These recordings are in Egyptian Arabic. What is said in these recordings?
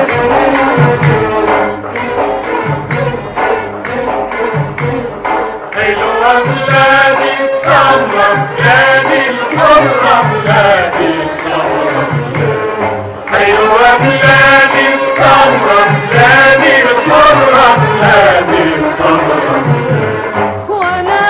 حلوة بلادي السمرة بلادي الحرة بلادي السمرة حلوة بلادي السمرة بلادي الحرة بلادي السمرة وانا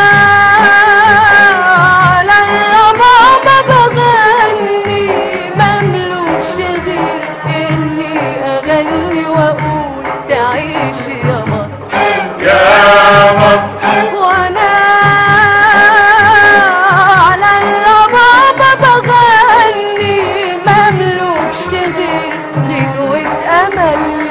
على الربابة بغني مملوكش غير اني اغني واقول تعيش يا مصر يا مصر وانا على الربابة بغني مملوكش غير غنوة امل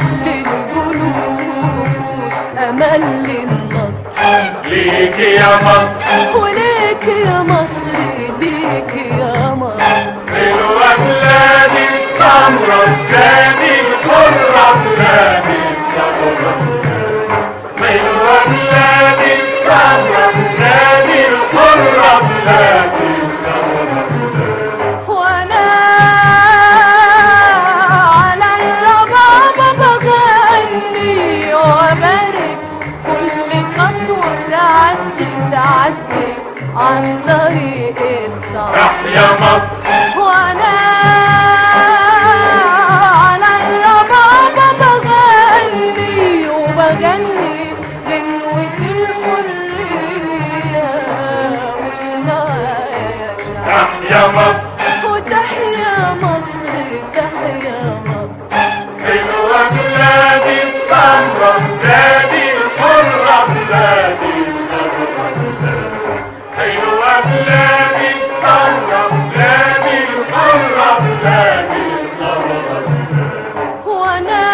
للجنود امل للنصر ليك يا مصر وليك يا مصر ليك يا مصر حلوة بلادي السمرة بلادي الحرة بلادي السمرة حلوة بلادي السمرة بلادي الحرة بلادي السمرة وانا على الربابة بغني وبارك كل خطوة تعدي تعدي عن طريق الصعب تحيا مصر وانا على الربابة بغني وبغني غنوة الحرية والمعايشة تحيا مصر وتحيا مصر تحيا مصر حلوة بلادي السمرة بلادي الحرة بلادي السمرة حلوة بلادي السمرة بلادي الحرة بلادي السمرة وانا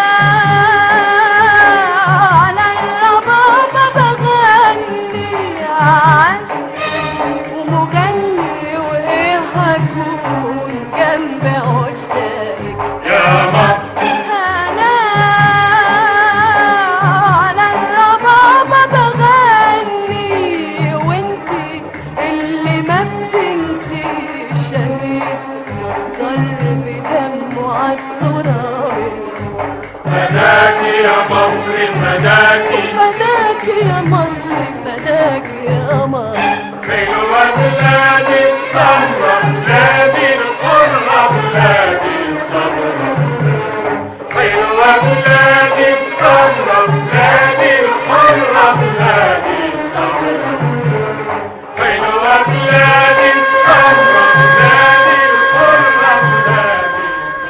على الربابة بغني عاشق ومغني وايه هكون جنب عشاقك يا مصر انا على الربابة بغني وانتي اللي ما بتنسيش شهيد صدر بدمه عالتراب فداك يا مصر فداك فداك يا مصر فداك يا مصر حلوة بلادي السمرة بلادي الحرة بلادي السمرة حلوة بلادي السمرة بلادي الحرة بلادي السمرة حلوة بلادي السمرة بلادي الحرة بلادي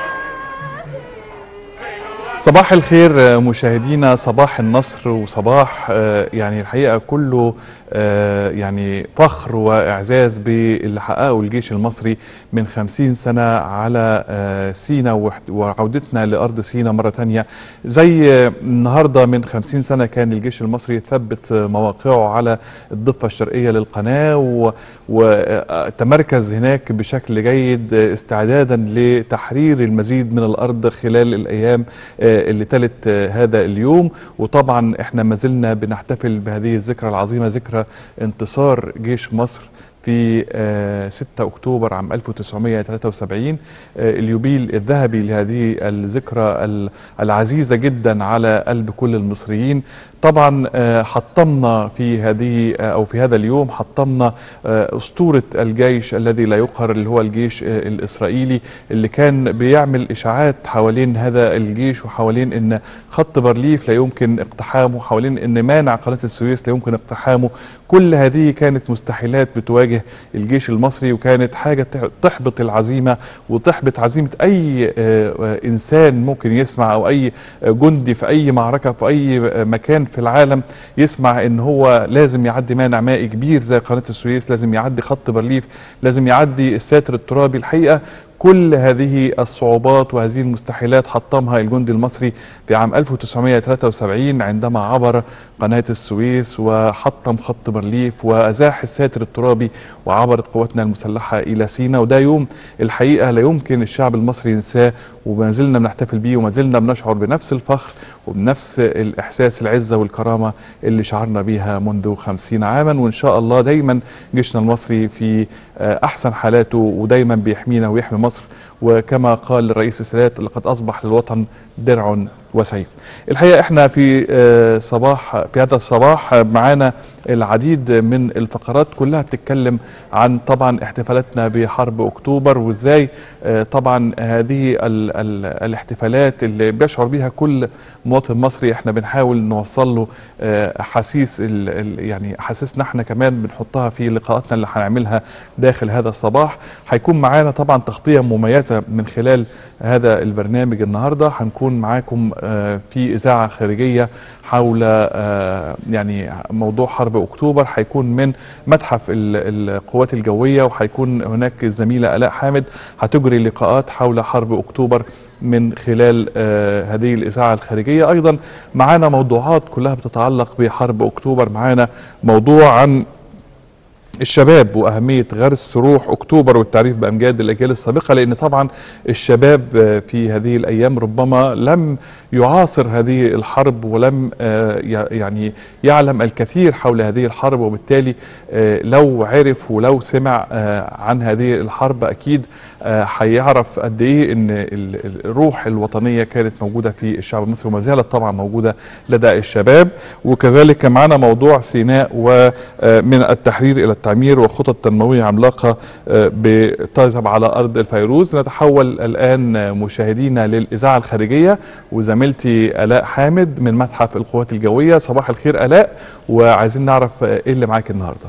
صباح الخير مشاهدينا صباح النصر وصباح آه، يعني الحقيقة كله آه، يعني فخر وإعزاز باللي حققه الجيش المصري من خمسين سنة على آه، سينا وح- وعودتنا لأرض سينا مرة تانية زي آه، النهاردة من خمسين سنة كان الجيش المصري ثبت آه، مواقعه على الضفة الشرقية للقناة و- وتمركز هناك بشكل جيد آه، استعدادا لتحرير المزيد من الأرض خلال الأيام آه، اللي تلت آه، هذا اليوم وطبعا احنا ما زلنا بنحتفل بهذه الذكرى العظيمة ذكرى انتصار جيش مصر في آه، 6 أكتوبر عام 1973 آه، اليوبيل الذهبي لهذه الذكرى ال- العزيزة جدا على قلب كل المصريين طبعا آه، حطمنا في هذه آه، أو في هذا اليوم حطمنا آه، أسطورة الجيش الذي لا يقهر اللي هو الجيش آه، الإسرائيلي اللي كان بيعمل إشاعات حوالين هذا الجيش وحوالين أن خط بارليف لا يمكن اقتحامه حوالين أن مانع قناة السويس لا يمكن اقتحامه كل هذه كانت مستحيلات بتواجه الجيش المصري وكانت حاجة تح- تحبط العزيمة وتحبط عزيمة أي آه، آه، إنسان ممكن يسمع أو أي آه، جندي في أي معركة في أي آه، مكان في العالم يسمع ان هو لازم يعدي مانع مائي كبير زي قناه السويس لازم يعدي خط بارليف لازم يعدي الساتر الترابي الحقيقه كل هذه الصعوبات وهذه المستحيلات حطمها الجندي المصري في عام 1973 عندما عبر قناة السويس وحطم خط بارليف وأزاح الساتر الترابي وعبرت قواتنا المسلحة إلى سيناء وده يوم الحقيقة لا يمكن الشعب المصري ينساه وما زلنا بنحتفل بيه وما زلنا بنشعر بنفس الفخر وبنفس الإحساس العزة والكرامة اللي شعرنا بيها منذ خمسين عاما وإن شاء الله دايما جيشنا المصري في آه، أحسن حالاته ودايما بيحمينا ويحمي مصر وكما قال الرئيس السادات لقد أصبح للوطن درع وسيف الحقيقة احنا في آه، صباح في هذا الصباح آه، معانا العديد من الفقرات كلها بتتكلم عن طبعا احتفالاتنا بحرب اكتوبر وازاي آه، طبعا هذه ال ال الاحتفالات اللي بيشعر بيها كل مواطن مصري احنا بنحاول نوصل له آه، احاسيس ال ال يعني احاسيسنا احنا كمان بنحطها في لقاءاتنا اللي هنعملها داخل هذا الصباح هيكون معانا طبعا تغطية مميزة من خلال هذا البرنامج النهارده هنكون معاكم آه، في اذاعه خارجيه حول آه، يعني موضوع حرب اكتوبر هيكون من متحف ال- القوات الجويه وهيكون هناك الزميله الاء حامد هتجري لقاءات حول حرب اكتوبر من خلال آه، هذه الاذاعه الخارجيه ايضا معانا موضوعات كلها بتتعلق بحرب اكتوبر معانا موضوع عن الشباب واهميه غرس روح اكتوبر والتعريف بامجاد الاجيال السابقه لان طبعا الشباب آه، في هذه الايام ربما لم يعاصر هذه الحرب ولم آه، ي- يعني يعلم الكثير حول هذه الحرب وبالتالي آه، لو عرف ولو سمع آه، عن هذه الحرب اكيد آه، هيعرف قد ايه ان ال- ال- الروح الوطنيه كانت موجوده في الشعب المصري وما زالت طبعا موجوده لدى الشباب وكذلك معنا موضوع سيناء ومن التحرير الى التعمير وخطط تنمويه عملاقه آه، بتذهب على ارض الفيروز نتحول الان آه، مشاهدينا للاذاعه الخارجيه وزميلتي الاء حامد من متحف القوات الجويه صباح الخير الاء وعايزين نعرف آه، ايه اللي معاك النهارده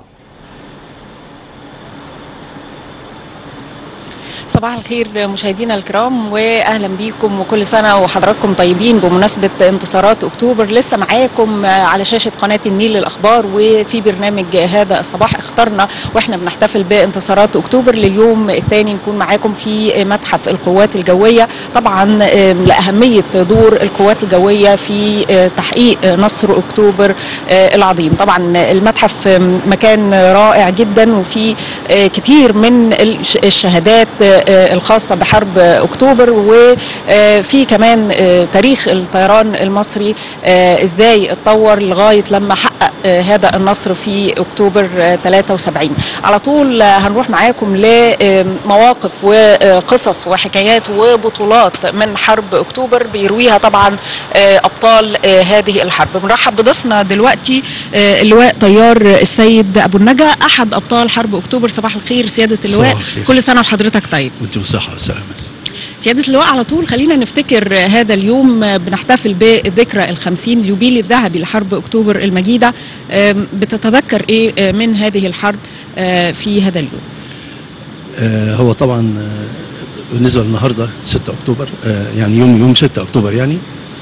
صباح الخير مشاهدينا الكرام واهلا بيكم وكل سنه وحضراتكم طيبين بمناسبه انتصارات اكتوبر لسه معاكم على شاشه قناه النيل للاخبار وفي برنامج هذا الصباح اخترنا واحنا بنحتفل بانتصارات اكتوبر لليوم الثاني نكون معاكم في متحف القوات الجويه طبعا لاهميه دور القوات الجويه في تحقيق نصر اكتوبر العظيم طبعا المتحف مكان رائع جدا وفي كتير من الش- الشهادات الخاصة بحرب أكتوبر وفي كمان تاريخ الطيران المصري ازاي اتطور لغاية لما حقق هذا النصر في أكتوبر 73 على طول هنروح معاكم لمواقف وقصص وحكايات وبطولات من حرب أكتوبر بيرويها طبعا أبطال هذه الحرب بنرحب بضيفنا دلوقتي اللواء طيار السيد أبو النجا أحد أبطال حرب أكتوبر صباح الخير سيادة اللواء صباح الخير. كل سنة وحضرتك طيب وانت بصحة وسلامة سيادة اللواء على طول خلينا نفتكر هذا اليوم بنحتفل بذكرى الخمسين اليوبيل الذهبي لحرب أكتوبر المجيدة أم، بتتذكر إيه من هذه الحرب آه، في هذا اليوم آه هو طبعا آه بالنسبة للنهاردة 6 أكتوبر آه يعني يوم يوم 6 أكتوبر يعني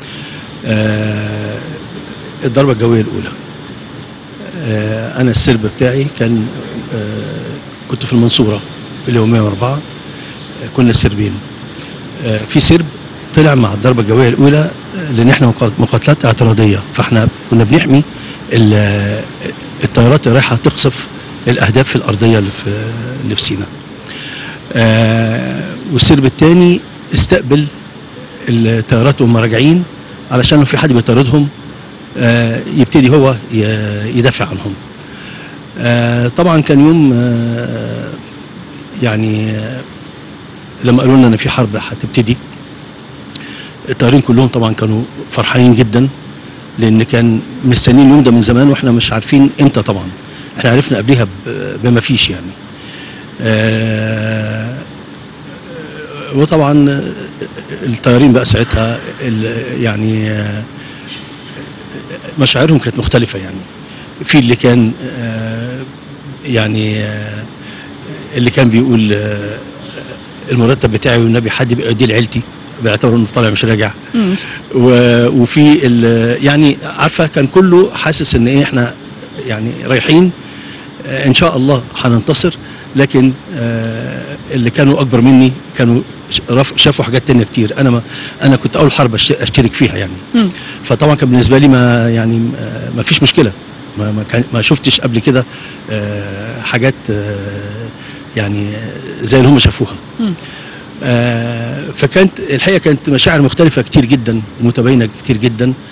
آه الضربة الجوية الأولى آه أنا السرب بتاعي كان آه كنت في المنصورة في اليوم 104 آه كنا سربين آه في سرب طلع مع الضربة الجوية الأولى آه، لأن احنا مقات- مقاتلات اعتراضية فاحنا كنا بنحمي ال- الطيارات اللي رايحة تقصف الأهداف في الأرضية اللي في اللي في سيناء. آه والسرب الثاني استقبل الطيارات وهم راجعين علشان لو في حد بيطاردهم آه يبتدي هو ي- يدافع عنهم. آه طبعا كان يوم آه يعني آه لما قالوا لنا ان في حرب هتبتدي الطيارين كلهم طبعا كانوا فرحانين جدا لان كان مستنيين اليوم ده من زمان واحنا مش عارفين امتى طبعا احنا عرفنا قبلها ب- بما فيش يعني آه، وطبعا آه، الطيارين بقى ساعتها ال- يعني آه، مشاعرهم كانت مختلفة يعني في اللي كان آه، يعني آه، اللي كان بيقول آه، المرتب بتاعي والنبي حد بيديه لعيلتي باعتباره انه طالع مش راجع و- وفي ال- يعني عارفه كان كله حاسس ان ايه احنا يعني رايحين آه، ان شاء الله هننتصر لكن آه، اللي كانوا اكبر مني كانوا ش- رف- شافوا حاجات تانية كتير انا ما انا كنت اول حرب أشت- اشترك فيها يعني مم. فطبعا كان بالنسبه لي ما يعني آه، ما فيش مشكله ما ما, كان ما شفتش قبل كده آه، حاجات آه، يعني آه، زي اللي هم شافوها مم. آه، فكانت الحقيقه كانت مشاعر مختلفه كتير جدا ومتباينه كتير جدا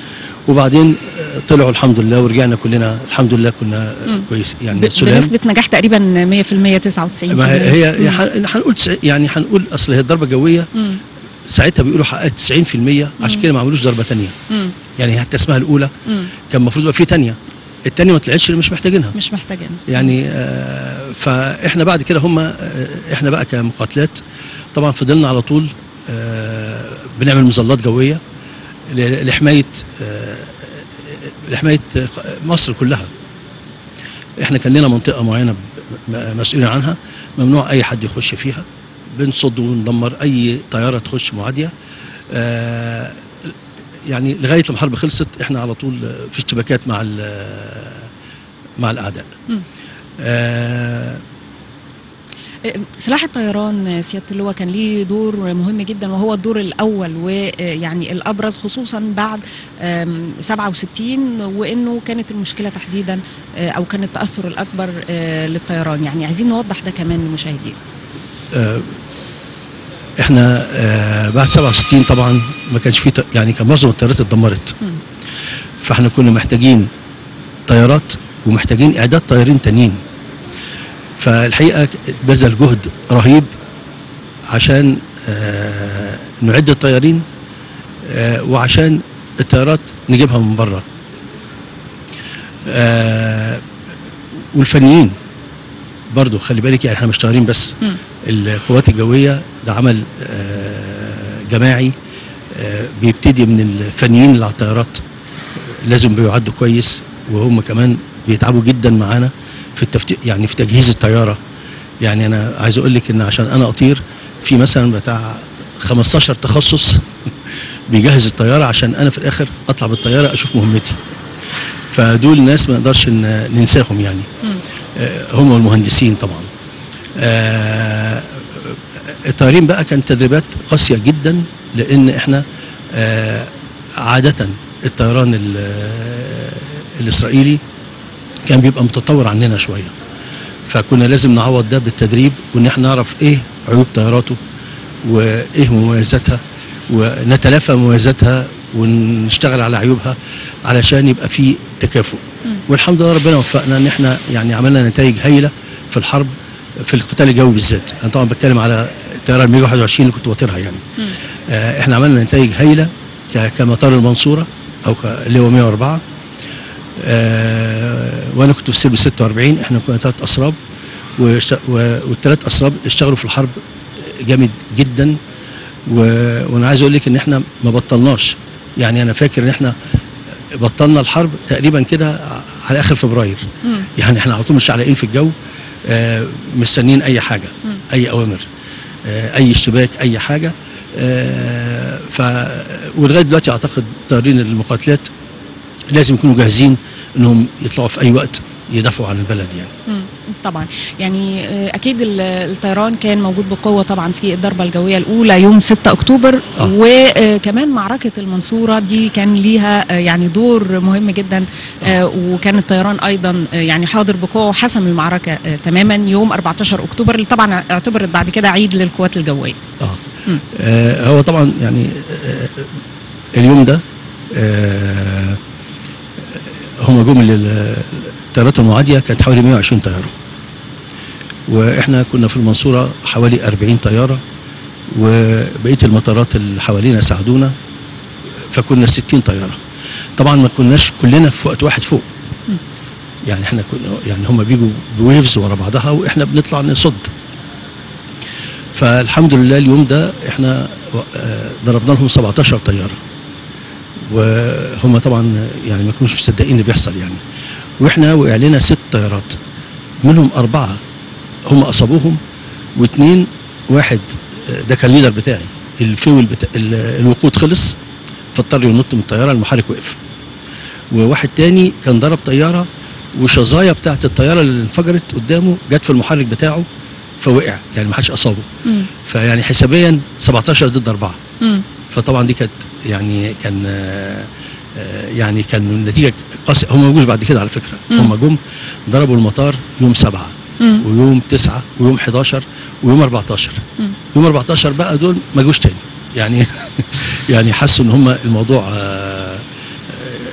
وبعدين آه، طلعوا الحمد لله ورجعنا كلنا الحمد لله كنا آه، كويس يعني ب- سلام بنسبه نجاح تقريبا 100% 99% ما هي هي هي حن- هنقول تسع- يعني هنقول اصل هي الضربه الجويه مم. ساعتها بيقولوا حققت 90% عشان كده ما عملوش ضربه تانية مم. يعني حتى اسمها الاولى مم. كان المفروض يبقى في تانية التانية ما طلعتش اللي مش محتاجينها مش محتاجين يعني آه، فاحنا بعد كده هم آه، احنا بقى كمقاتلات طبعا فضلنا على طول آه، بنعمل مظلات جويه ل- لحمايه آه، لحمايه آه، مصر كلها احنا كان لنا منطقه معينه ب- م- مسؤولين عنها ممنوع اي حد يخش فيها بنصد وندمر اي طياره تخش معاديه آه، يعني لغايه لما الحرب خلصت احنا على طول آه، في اشتباكات مع ال- مع الاعداء مم. آه سلاح الطيران سياده اللواء كان ليه دور مهم جدا وهو الدور الاول ويعني الابرز خصوصا بعد آم، 67 وانه كانت المشكله تحديدا آه، او كان التاثر الاكبر آه، للطيران يعني عايزين نوضح ده كمان للمشاهدين آه احنا آه بعد 67 طبعا ما كانش في ط- يعني كان معظم الطيارات اتدمرت مم. فاحنا كنا محتاجين طيارات ومحتاجين اعداد طيارين تانيين فالحقيقه بذل جهد رهيب عشان آه نعد الطيارين آه وعشان الطيارات نجيبها من بره آه والفنيين برضو خلي بالك يعني احنا مش طيارين بس مم. القوات الجويه ده عمل آه جماعي آه بيبتدي من الفنيين اللي على الطيارات لازم بيعدوا كويس وهم كمان بيتعبوا جدا معانا في التفتيش يعني في تجهيز الطياره يعني انا عايز اقول لك ان عشان انا اطير في مثلا بتاع 15 تخصص بيجهز الطياره عشان انا في الاخر اطلع بالطياره اشوف مهمتي فدول ناس ما نقدرش ن- ننساهم يعني مم. آه، هم المهندسين طبعا آه، الطيارين بقى كانت تدريبات قاسيه جدا لان احنا آه، عاده الطيران ال- الاسرائيلي كان بيبقى متطور عننا شويه فكنا لازم نعوض ده بالتدريب وان احنا نعرف ايه عيوب طياراته وايه مميزاتها ونتلافى مميزاتها ونشتغل على عيوبها علشان يبقى في تكافؤ والحمد لله ربنا وفقنا ان احنا يعني عملنا نتائج هايله في الحرب في القتال الجوي بالذات انا طبعا بتكلم على الطياره ال 121 اللي كنت بطيرها يعني آه احنا عملنا نتائج هايله ك- كمطار المنصوره او ك- اللي هو 104 آه وانا كنت في سرب 46 احنا كنا ثلاث اسراب واشت- و- والثلاث اسراب اشتغلوا في الحرب جامد جدا و... وانا عايز اقول لك ان احنا ما بطلناش يعني انا فاكر ان احنا بطلنا الحرب تقريبا كده على اخر فبراير مم. يعني احنا على طول مش عالقين في الجو آه، مستنيين اي حاجه اي اوامر آه، اي اشتباك اي حاجه آه، ف ولغايه دلوقتي اعتقد طيارين المقاتلات لازم يكونوا جاهزين انهم يطلعوا في اي وقت يدافعوا عن البلد يعني مم. طبعا يعني آه، اكيد ال- الطيران كان موجود بقوه طبعا في الضربه الجويه الاولى يوم 6 اكتوبر آه. وكمان معركه المنصوره دي كان ليها آه، يعني دور مهم جدا آه، وكان الطيران ايضا آه، يعني حاضر بقوه وحسم المعركه آه، تماما يوم 14 اكتوبر اللي طبعا اعتبرت بعد كده عيد للقوات الجويه اه, مم. آه هو طبعا يعني آه اليوم ده آه هم جم لل- الطيارات المعاديه كانت حوالي 120 طياره واحنا كنا في المنصوره حوالي 40 طياره وبقيه المطارات اللي حوالينا ساعدونا فكنا 60 طياره طبعا ما كناش كلنا في وقت واحد فوق يعني احنا كنا يعني هم بيجوا بويفز ورا بعضها واحنا بنطلع نصد فالحمد لله اليوم ده احنا آه، ضربنا لهم 17 طياره وهم طبعا يعني ما كانوش مصدقين اللي بيحصل يعني واحنا وقع لنا ست طيارات منهم اربعه هم اصابوهم واثنين واحد آه، ده كان الليدر بتاعي الفيول بتا... ال- الوقود خلص فاضطر ينط من الطياره المحرك وقف وواحد تاني كان ضرب طياره وشظايا بتاعت الطياره اللي انفجرت قدامه جت في المحرك بتاعه فوقع يعني ما حدش اصابه مم. فيعني حسابيا 17 ضد اربعه مم. فطبعا دي كانت يعني كان آه، آه، يعني كان النتيجه قاسيه هم ما جوش بعد كده على فكره مم. هم جم ضربوا المطار يوم سبعة مم. ويوم تسعة ويوم 11 ويوم 14 مم. يوم 14 بقى دول ما جوش تاني يعني يعني حسوا ان هم الموضوع آه، آه،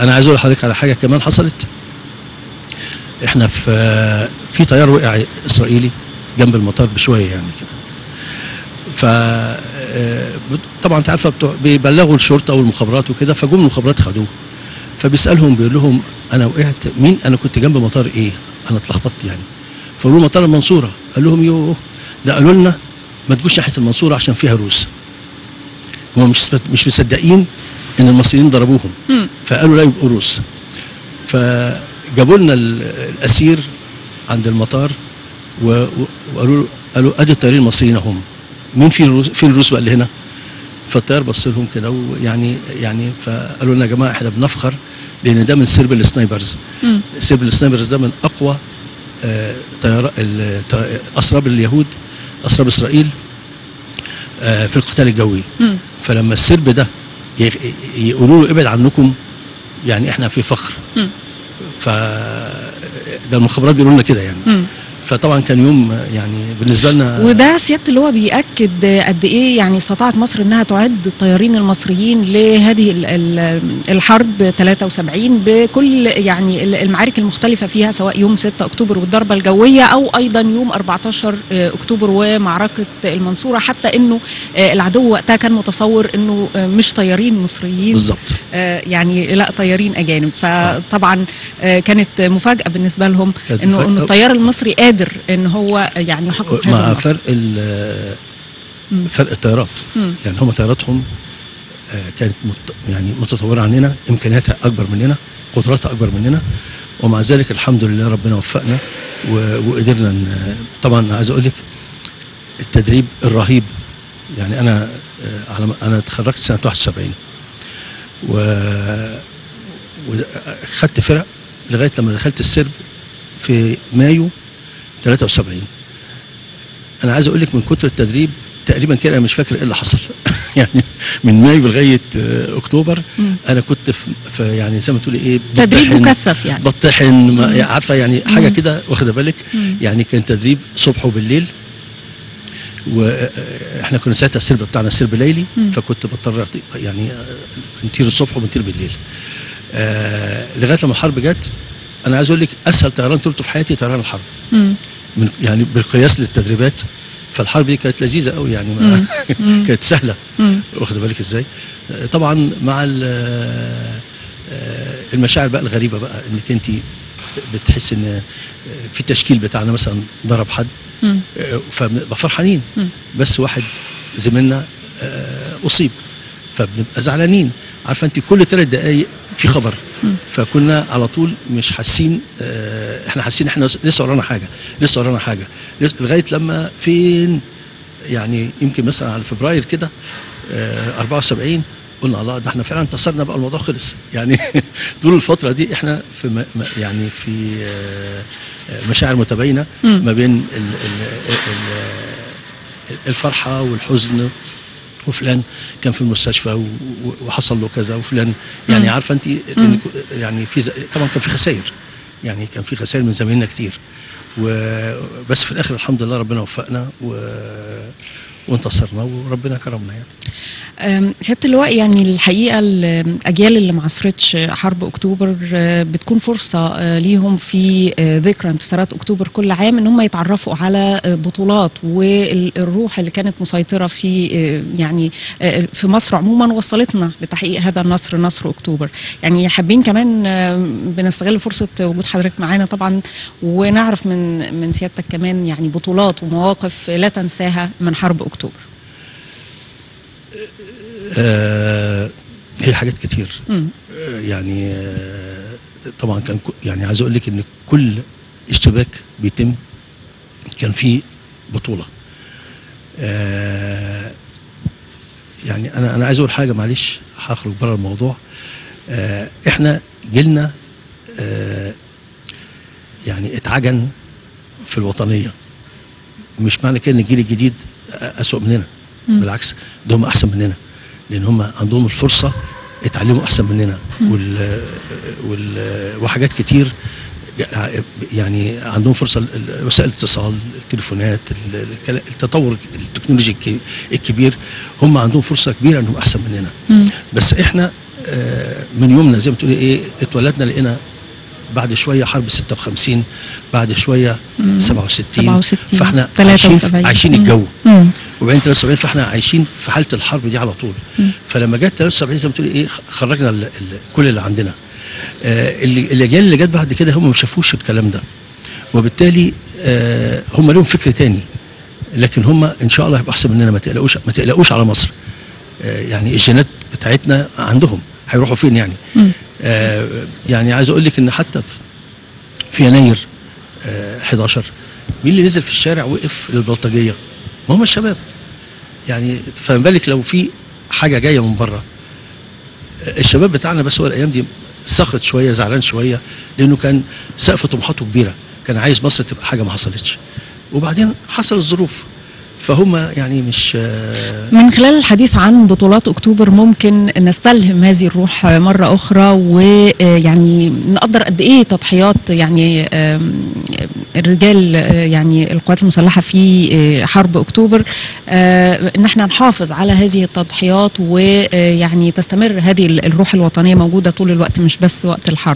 انا عايز اقول لحضرتك على حاجه كمان حصلت احنا في آه، في طيار وقع اسرائيلي جنب المطار بشويه يعني كده ف آه، بت- طبعا انت عارفه بتوع بيبلغوا الشرطه والمخابرات وكده فجم المخابرات خدوه فبيسالهم بيقول لهم انا وقعت مين انا كنت جنب مطار ايه انا اتلخبطت يعني فقالوا له مطار المنصوره قال لهم يوه ده قالوا لنا ما تجوش ناحيه المنصوره عشان فيها روس هم مش مش مصدقين ان المصريين ضربوهم مم. فقالوا لا يبقوا روس فجابوا لنا ال- الاسير عند المطار و- و- وقالوا له قالوا ادي الطيارين المصريين هم مين في الروس فين الروس بقى اللي هنا فالطيار بص لهم كده ويعني يعني فقالوا لنا يا جماعه احنا بنفخر لان ده من سرب السنايبرز مم. سرب السنايبرز ده من اقوى آه، طيار ال- ط- اسراب اليهود اسراب اسرائيل آه، في القتال الجوي مم. فلما السرب ده ي- يقولوا له ابعد عنكم يعني احنا في فخر مم. ف ده المخابرات بيقولوا لنا كده يعني مم. فطبعا كان يوم يعني بالنسبه لنا وده سياده اللي هو بياكد قد ايه يعني استطاعت مصر انها تعد الطيارين المصريين لهذه ال- ال- الحرب 73 بكل يعني ال- المعارك المختلفه فيها سواء يوم 6 اكتوبر والضربه الجويه او ايضا يوم 14 اكتوبر ومعركه المنصوره حتى انه آه، العدو وقتها كان متصور انه آه، مش طيارين مصريين بالظبط آه، يعني لا طيارين اجانب فطبعا آه، كانت مفاجاه بالنسبه لهم كانت انه مفاجأة. انه الطيار المصري قادر ان هو يعني يحقق هذا مع النصر فرق ال- مم. فرق الطيارات مم. يعني هم طياراتهم آه، كانت مت يعني متطوره عننا امكانياتها اكبر مننا قدراتها اكبر مننا ومع ذلك الحمد لله ربنا وفقنا و- وقدرنا ن- طبعا عايز اقول لك التدريب الرهيب يعني انا آه، على ما- انا اتخرجت سنه 71 و وخدت فرق لغايه لما دخلت السرب في مايو 73 انا عايز اقول لك من كتر التدريب تقريبا كده انا مش فاكر ايه اللي حصل يعني من مايو لغايه آه، اكتوبر مم. انا كنت في, في يعني زي ما تقولي ايه تدريب بطحن- مكثف يعني بطحن ما- عارفه يعني حاجه كده واخده بالك مم. يعني كان تدريب صبح وبالليل واحنا كنا ساعتها السرب بتاعنا سرب ليلي مم. فكنت بضطر أطي- يعني آه، بنطير الصبح وبنطير بالليل آه لغايه لما الحرب جت انا عايز اقول لك اسهل طيران طرته في حياتي طيران الحرب مم. من يعني بالقياس للتدريبات فالحرب دي كانت لذيذه قوي يعني ما مم. كانت سهله مم. واخد بالك ازاي آه، طبعا مع ال- آه، آه، المشاعر بقى الغريبه بقى انك انت بتحس ان آه، في التشكيل بتاعنا مثلا ضرب حد مم. آه، فبنبقى فرحانين مم. بس واحد زميلنا آه، اصيب فبنبقى زعلانين عارفه انت كل ثلاث دقائق في خبر مم. فكنا على طول مش حاسين آه، احنا حاسين احنا لسه ورانا حاجه لسه ورانا حاجه لسه- لغايه لما فين يعني يمكن مثلا على فبراير كده آه، 74 قلنا الله ده احنا فعلا انتصرنا بقى الموضوع خلص يعني طول الفتره دي احنا في م- م- يعني في آه، آه، مشاعر متباينه مم. ما بين ال- ال- ال- الفرحه والحزن وفلان كان في المستشفى و- و- وحصل له كذا وفلان يعني مم. عارفه انت مم. يعني في ز- طبعا كان في خسائر يعني كان في خسائر من زمايلنا كتير وبس في الاخر الحمد لله ربنا وفقنا و... وانتصرنا وربنا كرمنا يعني أم، سياده اللواء يعني الحقيقه الاجيال اللي ما عاصرتش حرب اكتوبر أه، بتكون فرصه أه، ليهم في أه، ذكرى انتصارات اكتوبر كل عام ان هم يتعرفوا على أه، بطولات والروح اللي كانت مسيطره في أه، يعني أه، في مصر عموما وصلتنا لتحقيق هذا النصر نصر اكتوبر يعني حابين كمان أه، بنستغل فرصه وجود حضرتك معانا طبعا ونعرف من من سيادتك كمان يعني بطولات ومواقف لا تنساها من حرب اكتوبر آه هي حاجات كتير مم. آه يعني آه طبعا كان ك- يعني عايز اقول لك ان كل اشتباك بيتم كان فيه بطوله آه يعني انا انا عايز اقول حاجه معلش هخرج بره الموضوع آه احنا جيلنا آه يعني اتعجن في الوطنيه مش معنى كده ان الجيل الجديد اسوء مننا مم. بالعكس ده هم احسن مننا لان هم عندهم الفرصه اتعلموا احسن مننا وال وال وحاجات كتير يعني عندهم فرصه ال- ال- وسائل الاتصال التليفونات ال- ال- التطور التكنولوجي الك- الكبير هم عندهم فرصه كبيره انهم احسن مننا مم. بس احنا آه، من يومنا زي ما تقولي ايه اتولدنا لقينا بعد شويه حرب 56 بعد شويه 67 67 فاحنا عايشين 73. عايشين مم. الجو مم. وبعدين 73 فاحنا عايشين في حاله الحرب دي على طول فلما جت 73 زي ما تقولي ايه خرجنا ال- ال- كل اللي عندنا آه، اللي الاجيال اللي جت بعد كده هم ما شافوش الكلام ده وبالتالي آه، هم لهم فكر تاني لكن هم ان شاء الله هيبقوا احسن مننا ما تقلقوش ما تقلقوش على مصر آه، يعني الجينات بتاعتنا عندهم هيروحوا فين يعني آه، يعني عايز اقول لك ان حتى في- في يناير آه، 11 مين اللي نزل في الشارع وقف للبلطجيه ما هم الشباب يعني فما بالك لو في حاجه جايه من بره آه، الشباب بتاعنا بس هو الايام دي سخط شويه زعلان شويه لانه كان سقف طموحاته كبيره كان عايز مصر تبقى حاجه ما حصلتش وبعدين حصل الظروف فهم يعني مش آه، من خلال الحديث عن بطولات اكتوبر ممكن نستلهم هذه الروح مره اخرى ويعني نقدر قد ايه تضحيات يعني آم، الرجال آه، يعني القوات المسلحه في آه، حرب اكتوبر آه، ان احنا نحافظ على هذه التضحيات ويعني تستمر هذه الروح الوطنيه موجوده طول الوقت مش بس وقت الحرب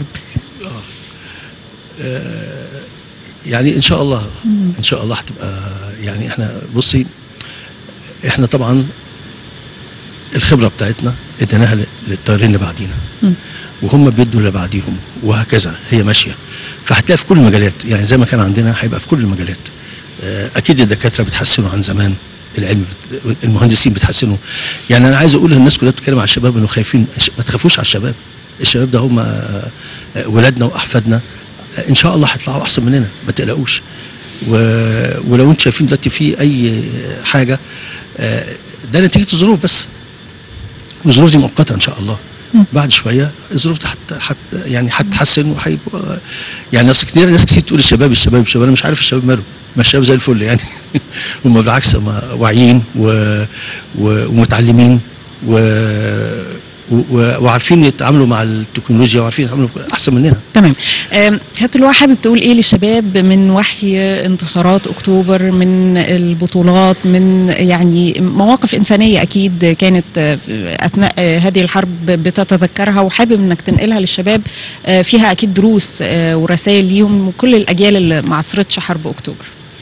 يعني ان شاء الله ان شاء الله هتبقى يعني احنا بصي احنا طبعا الخبره بتاعتنا اديناها ل- للطيارين اللي بعدينا وهم بيدوا اللي بعديهم وهكذا هي ماشيه فهتلاقي في كل المجالات يعني زي ما كان عندنا هيبقى في كل المجالات آه، اكيد الدكاتره بيتحسنوا عن زمان العلم بت- المهندسين بيتحسنوا يعني انا عايز اقول للناس كلها بتتكلم على الشباب انه خايفين ما تخافوش على الشباب الشباب ده هم آه، ولادنا واحفادنا آه، ان شاء الله هيطلعوا احسن مننا ما تقلقوش و... ولو انتم شايفين دلوقتي في اي حاجه آه، ده نتيجه الظروف بس والظروف دي مؤقته ان شاء الله بعد شويه الظروف دي حت حت يعني هتتحسن وهيبقوا يعني ناس كتير ناس كتير تقول الشباب الشباب الشباب انا مش عارف الشباب ماله ما الشباب زي الفل يعني هم بالعكس هم واعيين و... و... ومتعلمين و... و... وعارفين يتعاملوا مع التكنولوجيا وعارفين يتعاملوا احسن مننا تمام آم، سياده اللواء حابب تقول ايه للشباب من وحي انتصارات اكتوبر من البطولات من يعني مواقف انسانيه اكيد كانت آه، في- اثناء آه، هذه الحرب بتتذكرها وحابب انك تنقلها للشباب آه، فيها اكيد دروس آه، ورسائل ليهم وكل الاجيال اللي ما عصرتش حرب اكتوبر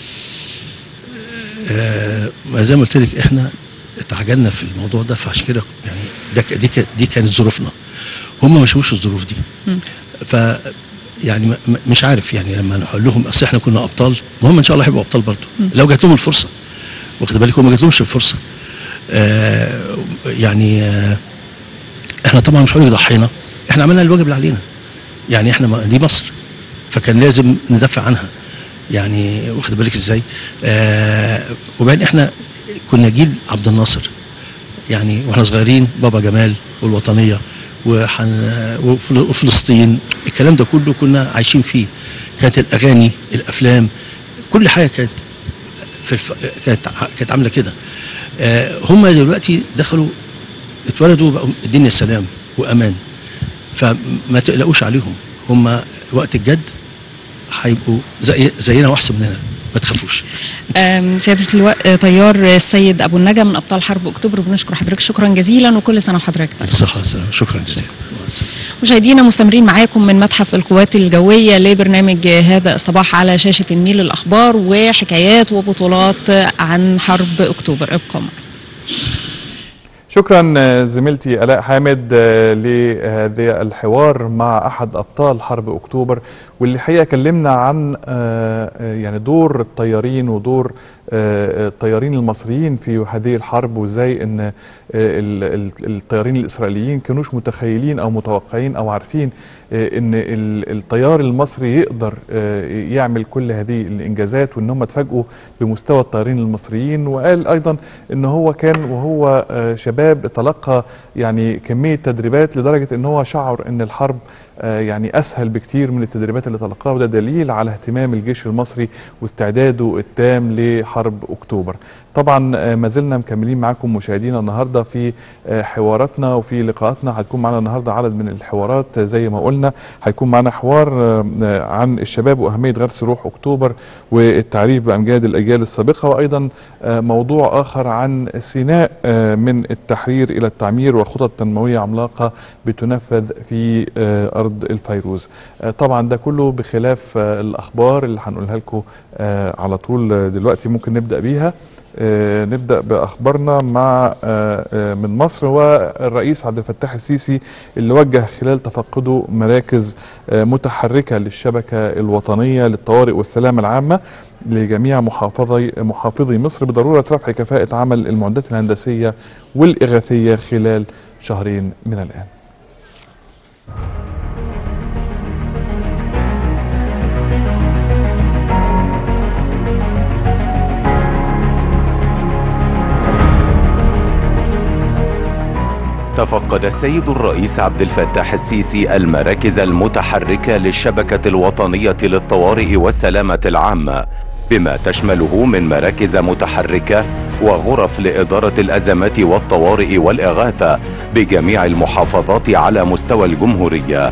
آه، ما زي ما قلت لك احنا اتعجلنا في الموضوع ده فعشان كده يعني ده ك- دي ك- دي كانت ظروفنا هم ما شافوش الظروف دي ف يعني م- م- مش عارف يعني لما نقول لهم اصل احنا كنا ابطال وهم ان شاء الله هيبقوا ابطال برضه لو جات لهم الفرصه واخد بالك هم ما جاتلهمش الفرصه آه يعني آه احنا طبعا مش هنقول ضحينا احنا عملنا الواجب اللي علينا يعني احنا ما- دي مصر فكان لازم ندافع عنها يعني واخد بالك ازاي آه وبعدين احنا كنا جيل عبد الناصر يعني واحنا صغيرين بابا جمال والوطنيه وحن وفل- وفلسطين الكلام ده كله كنا عايشين فيه كانت الاغاني الافلام كل حاجه كانت في الف... كانت ع- كانت عامله كده آه هم دلوقتي دخلوا اتولدوا بقوا الدنيا سلام وامان فما تقلقوش عليهم هم وقت الجد هيبقوا زي زينا واحسن مننا ما تخافوش آم، سياده اللواء آه، طيار السيد ابو النجا من ابطال حرب اكتوبر بنشكر حضرتك شكرا جزيلا وكل سنه وحضرتك طيب بالصحه والسلامه شكرا جزيلا مع السلامه مشاهدينا مستمرين معاكم من متحف القوات الجوية لبرنامج هذا الصباح على شاشة النيل الأخبار وحكايات وبطولات عن حرب أكتوبر ابقوا معنا شكرا آه، زميلتي الاء حامد آه، لهذا الحوار مع احد ابطال حرب اكتوبر واللي الحقيقه كلمنا عن آه، آه، يعني دور الطيارين ودور آه، الطيارين المصريين في هذه الحرب وازاي ان آه، ال- ال- الطيارين الاسرائيليين كانوش متخيلين او متوقعين او عارفين آه، ان ال- الطيار المصري يقدر آه، يعمل كل هذه الانجازات وان هم اتفاجئوا بمستوى الطيارين المصريين وقال ايضا ان هو كان وهو آه، شباب تلقى يعني كميه تدريبات لدرجه ان هو شعر ان الحرب آه، يعني اسهل بكتير من التدريبات اللي تلقاها وده دليل على اهتمام الجيش المصري واستعداده التام لحرب اكتوبر. طبعا آه، ما زلنا مكملين معاكم مشاهدينا النهارده في آه، حواراتنا وفي لقاءاتنا هتكون معنا النهارده عدد من الحوارات آه، زي ما قلنا هيكون معنا حوار آه، آه، عن الشباب واهميه غرس روح اكتوبر والتعريف بامجاد الاجيال السابقه وايضا آه، موضوع اخر عن سيناء آه، من التحرير التحرير إلى التعمير وخطط تنموية عملاقة بتنفذ في آه، أرض الفيروز آه، طبعا ده كله بخلاف آه، الأخبار اللي هنقولها لكم آه، على طول آه، دلوقتي ممكن نبدأ بيها آه، نبدأ بأخبارنا مع آه، آه، من مصر والرئيس عبد الفتاح السيسي اللي وجه خلال تفقده مراكز آه، متحركة للشبكة الوطنية للطوارئ والسلامة العامة لجميع محافظي محافظي مصر بضرورة رفع كفاءة عمل المعدات الهندسية والإغاثية خلال شهرين من الآن تفقد السيد الرئيس عبد الفتاح السيسي المراكز المتحركة للشبكة الوطنية للطوارئ والسلامة العامة بما تشمله من مراكز متحركة وغرف لإدارة الأزمات والطوارئ والإغاثة بجميع المحافظات على مستوى الجمهورية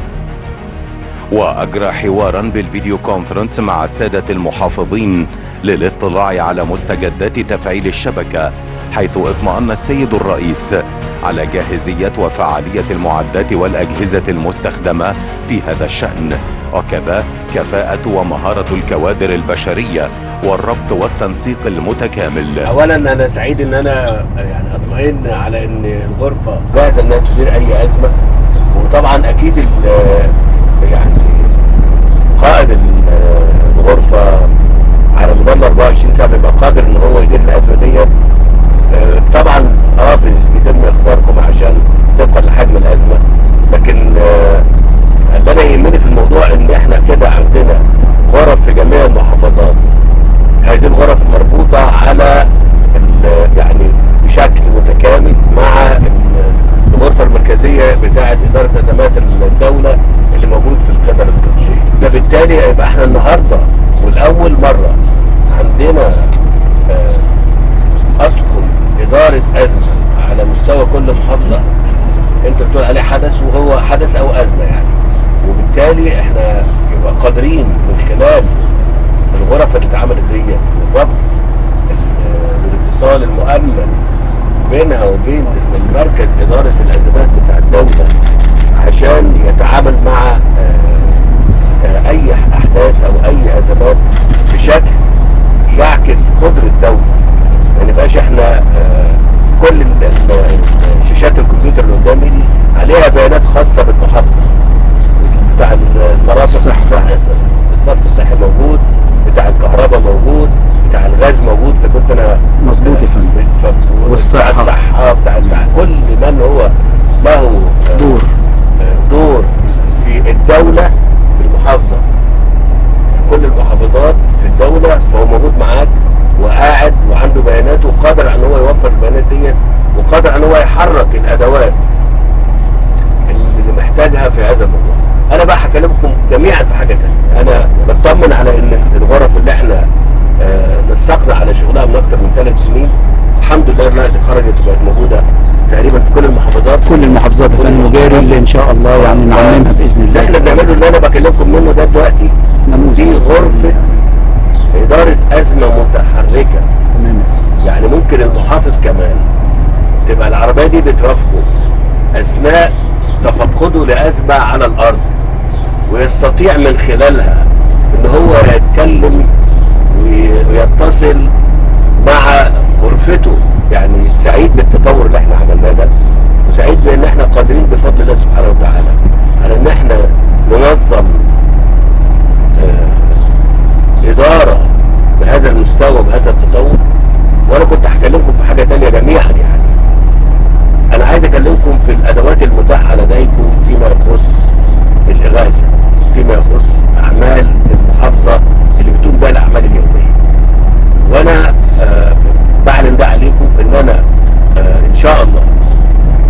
وأجرى حوارا بالفيديو كونفرنس مع السادة المحافظين للاطلاع على مستجدات تفعيل الشبكة حيث اطمأن السيد الرئيس على جاهزية وفعالية المعدات والأجهزة المستخدمة في هذا الشأن وكذا كفاءة ومهارة الكوادر البشرية والربط والتنسيق المتكامل اولا انا سعيد ان انا يعني اطمئن على ان الغرفه جاهزه انها تدير اي ازمه وطبعا اكيد ال- يعني قائد ال- الغرفه على مدار 24 ساعه بيبقى قادر ان هو يدير الازمه ديت آه، طبعا اه بيتم اختياركم عشان طبقا لحجم الازمه لكن آه، اللي انا يهمني في الموضوع ان احنا كده عندنا غرف في جميع المحافظات هذه الغرف مربوطة على ال- يعني بشكل متكامل مع ال- الغرفة المركزية بتاعة إدارة أزمات الدولة اللي موجود في القطر الاستراتيجية ده بالتالي هيبقى احنا النهاردة والأول مرة عندنا آه، أدخل إدارة أزمة على مستوى كل محافظة أنت بتقول عليه حدث وهو حدث أو أزمة يعني وبالتالي احنا يبقى قادرين من خلال الغرف اللي اتعملت دي والربط ال- والاتصال المؤمن بينها وبين المركز إدارة الأزمات بتاع الدولة عشان يتعامل مع آه، آه، أي أحداث أو أي أزمات بشكل يعكس قدرة الدولة ما نبقاش احنا آه، كل ال- ال- شاشات الكمبيوتر اللي قدامي دي عليها بيانات خاصة بالمحافظة بتاع المرافق الصحي الصرف الصحي موجود بتاع الكهرباء موجود بتاع الغاز موجود اذا كنت انا مظبوط يا فندم. ف- والصحة. بتاع الصحه بتاع بتاع كل من هو له آه، دور آه، دور في الدوله في المحافظه في كل المحافظات في الدوله فهو موجود معاك وقاعد وعنده بيانات وقادر ان هو يوفر البيانات ديت وقادر ان هو يحرك الادوات اللي محتاجها في هذا الموضوع انا بقى هكلمكم جميعا في حاجه تانية انا بطمن على ان الغرف اللي احنا آه، نسقنا على شغلها من اكتر من ثلاث سنين الحمد لله دلوقتي خرجت وبقت موجوده تقريبا في كل المحافظات كل المحافظات يا كل فندم وجاري اللي المحافظات. ان شاء الله يعني نعممها باذن اللي الله احنا بنعمله اللي انا بكلمكم منه ده دلوقتي نموذج. دي غرفه اداره ازمه متحركه تمام يا فندم. يعني ممكن المحافظ كمان تبقى العربية دي بترافقه أثناء تفقده لأزمة على الأرض ويستطيع من خلالها إن هو يتكلم وي- ويتصل مع غرفته يعني سعيد بالتطور اللي احنا عملناه ده وسعيد بان احنا قادرين بفضل الله سبحانه وتعالى على ان احنا ننظم آه، اداره بهذا المستوى وبهذا التطور وانا كنت هكلمكم في حاجه تانية جميعا يعني انا عايز اكلمكم في الادوات المتاحه لديكم فيما يخص الاغاثه فيما يخص اعمال المحافظه اللي بتقوم بها الاعمال اليوميه وانا آه بعلن ده عليكم ان انا آه ان شاء الله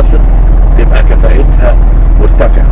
المناصب تبقى كفاءتها مرتفعه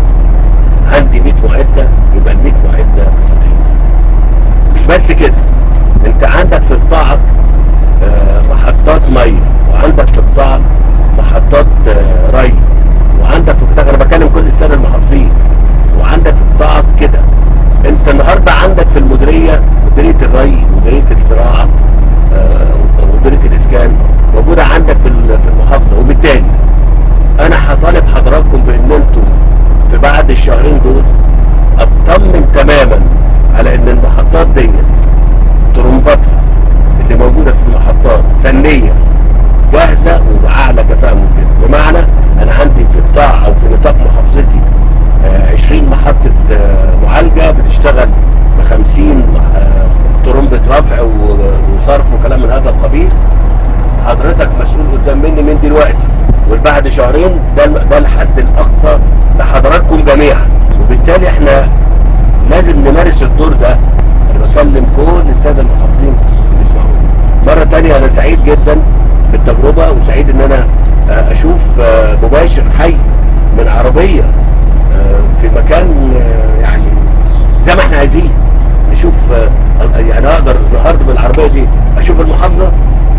عندي 100 معده يبقى ال 100 معده صحيح مش بس كده انت عندك في قطاعك آه، محطات ميه وعندك في قطاعك محطات آه، ري وعندك في قطاعك انا بكلم كل السنه المحافظين وعندك في قطاعك كده انت النهارده عندك في المديريه مديريه الري مديريه الزراعه آه، ومديريه الاسكان موجوده عندك في ال- في المحافظه وبالتالي انا هطالب حضراتكم بان انتم في بعد الشهرين دول اطمن تماما على ان المحطات ديت طرمباتها اللي موجوده في المحطات فنيه جاهزه وباعلى كفاءه ممكنه بمعنى انا عندي في قطاع او في نطاق محافظتي آه، 20 محطه آه، معالجه بتشتغل ب 50 آه، طرمبه رفع و- وصرف وكلام من هذا القبيل حضرتك مسؤول قدام مني من دلوقتي والبعد شهرين ده ده الحد الاقصى لحضراتكم جميعا وبالتالي احنا لازم نمارس الدور ده انا بكلم كل الساده المحافظين اللي بيسمعوني مره تانية انا سعيد جدا بالتجربه وسعيد ان انا آه، اشوف آه، مباشر حي من عربيه آه، في مكان آه، يعني زي ما احنا عايزين نشوف آه، يعني اقدر النهارده بالعربيه دي اشوف المحافظه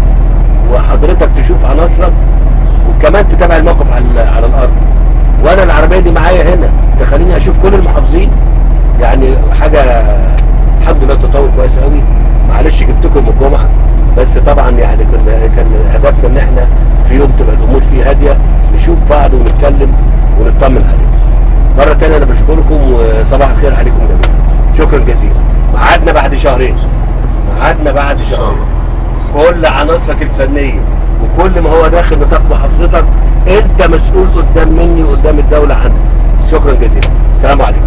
وحضرتك تشوف عناصرك وكمان تتابع الموقف على على الارض وانا العربيه دي معايا هنا تخليني اشوف كل المحافظين يعني حاجه الحمد لله تطور كويس قوي معلش جبتكم الجمعه بس طبعا يعني كنا كان هدفنا ان احنا في يوم تبقى الامور فيه هاديه نشوف بعض ونتكلم ونطمن عليكم مره تانية انا بشكركم وصباح الخير عليكم جميعا شكرا جزيلا ميعادنا بعد شهرين ميعادنا بعد شهرين كل عناصرك الفنيه وكل ما هو داخل نطاق محافظتك انت مسؤول قدام مني وقدام الدوله عنك شكرا جزيلا السلام عليكم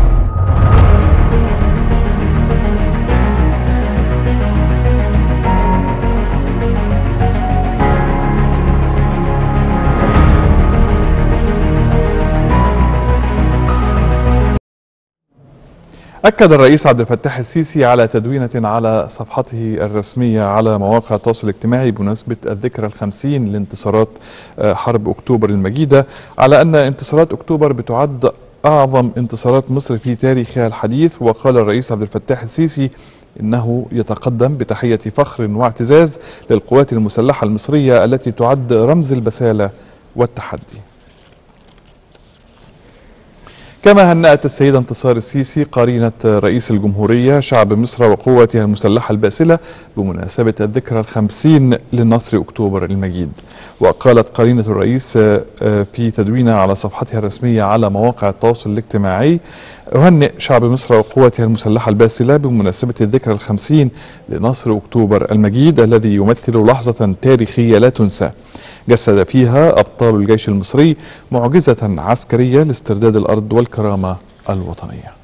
أكد الرئيس عبد الفتاح السيسي على تدوينة على صفحته الرسمية على مواقع التواصل الاجتماعي بمناسبة الذكرى الخمسين لانتصارات آه، حرب أكتوبر المجيدة على أن انتصارات أكتوبر بتعد أعظم انتصارات مصر في تاريخها الحديث وقال الرئيس عبد الفتاح السيسي إنه يتقدم بتحية فخر واعتزاز للقوات المسلحة المصرية التي تعد رمز البسالة والتحدي كما هنأت السيدة انتصار السيسي قرينة رئيس الجمهورية شعب مصر وقواتها المسلحة الباسلة بمناسبة الذكرى الخمسين للنصر أكتوبر المجيد وقالت قرينة الرئيس آه، آه، في تدوينها على صفحتها الرسمية على مواقع التواصل الاجتماعي أهنئ شعب مصر وقواتها المسلحة الباسلة بمناسبة الذكرى الخمسين لنصر أكتوبر المجيد الذي يمثل لحظة تاريخية لا تنسى جسد فيها أبطال الجيش المصري معجزة عسكرية لاسترداد الأرض والكرامة الوطنية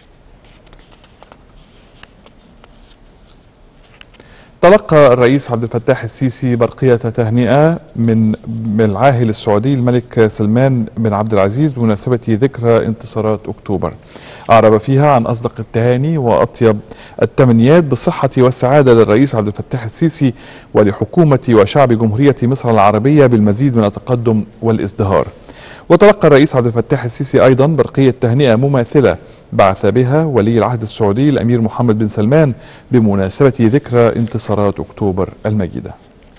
تلقى الرئيس عبد الفتاح السيسي برقية تهنئة من من العاهل السعودي الملك سلمان بن عبد العزيز بمناسبة ذكرى انتصارات أكتوبر أعرب فيها عن أصدق التهاني وأطيب التمنيات بالصحة والسعادة للرئيس عبد الفتاح السيسي ولحكومة وشعب جمهورية مصر العربية بالمزيد من التقدم والازدهار وتلقى الرئيس عبد الفتاح السيسي أيضا برقية تهنئة مماثلة بعث بها ولي العهد السعودي الأمير محمد بن سلمان بمناسبة ذكرى انتصارات أكتوبر المجيدة